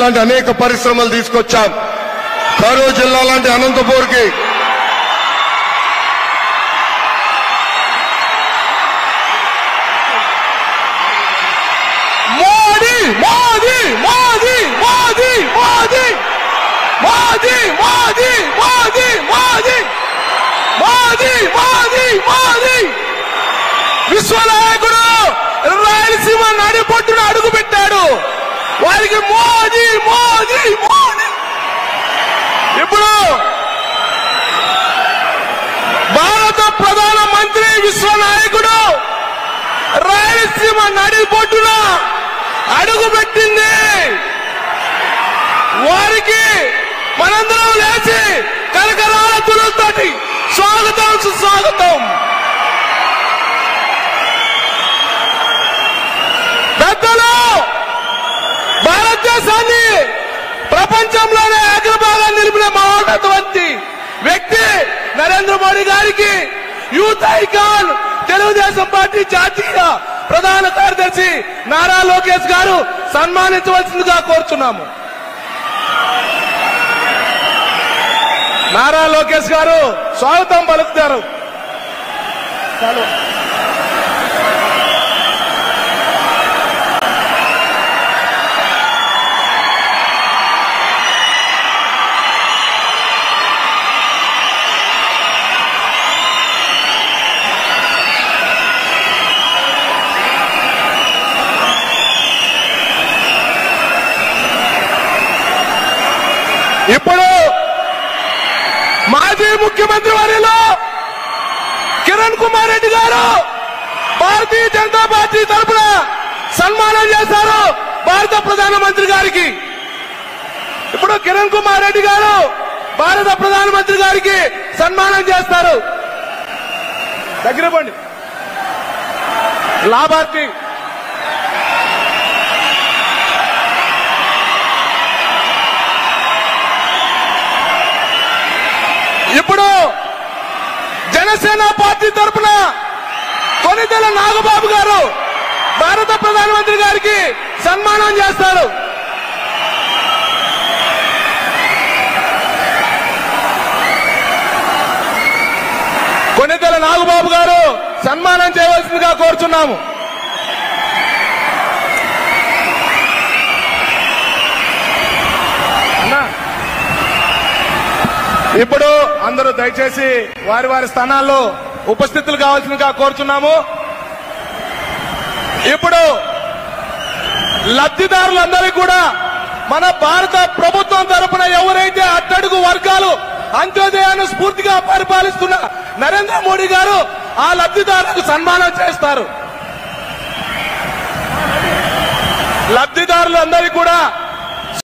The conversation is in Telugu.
లాంటి అనేక పరిశ్రమలు తీసుకొచ్చాం కరూరు జిల్లా లాంటి అనంతపూర్కి మోదీ మోదీ మోదీ మోదీ మోదీ మోదీ మోదీ మోదీ మోదీ మోదీ మోదీ మోదీ విశ్వనాయకుడు రాయలసీమ నడిపొట్టును అడుగు పెట్టాడు వారికి మోదీ మోదీ మోదీ ఇప్పుడు భారత ప్రధాన మంత్రి విశ్వనాయకుడు రాయలసీమ నడిపొట్టున అడుగు పెట్టింది వారికి మనందరం లేచి కరకరాల తులతోటి స్వాగతం సుస్వాగతం పెద్దలు భారతదేశాన్ని ప్రపంచంలోనే అగ్రభాగాన్ని నిలిపిన మహోన్నతవంతి వ్యక్తి నరేంద్ర మోడీ గారికి యూత్ ఐకాన్ తెలుగుదేశం పార్టీ జాతీయ ప్రధాన కార్యదర్శి నారా లోకేష్ గారు సన్మానించవలసిందిగా కోరుతున్నాము నారా లోకేష్ గారు స్వాగతం పలుకుతారు చాలు. ఇప్పుడు మాజీ ముఖ్యమంత్రి వారిలో కిరణ్ కుమార్ రెడ్డి గారు భారతీయ జనతా పార్టీ తరఫున సన్మానం చేశారు భారత ప్రధానమంత్రి గారికి ఇప్పుడు కిరణ్ కుమార్ రెడ్డి గారు భారత ప్రధానమంత్రి గారికి సన్మానం చేస్తారు దగ్గర పండి లాభార్థి ఇప్పుడు జనసేన పార్టీ తరఫున కొనిదెల నాగబాబు గారు భారత ప్రధానమంత్రి గారికి సన్మానం చేస్తారు కొనిదెల నాగబాబు గారు సన్మానం చేయవలసిందిగా కోరుచున్నాము అన్నా ఇప్పుడు అందరూ దయచేసి వారి వారి స్థానాల్లో ఉపస్థితులు కావాల్సిందిగా కోరుచున్నాము ఇప్పుడు లబ్ధిదారులందరికీ కూడా మన భారత ప్రభుత్వం తరపున ఎవరైతే అట్టడుగు వర్గాలు అంత్యోదయాన్ని స్ఫూర్తిగా పరిపాలిస్తున్న నరేంద్ర మోడీ గారు ఆ లబ్ధిదారులకు సన్మానం చేస్తారు లబ్ధిదారులందరికీ కూడా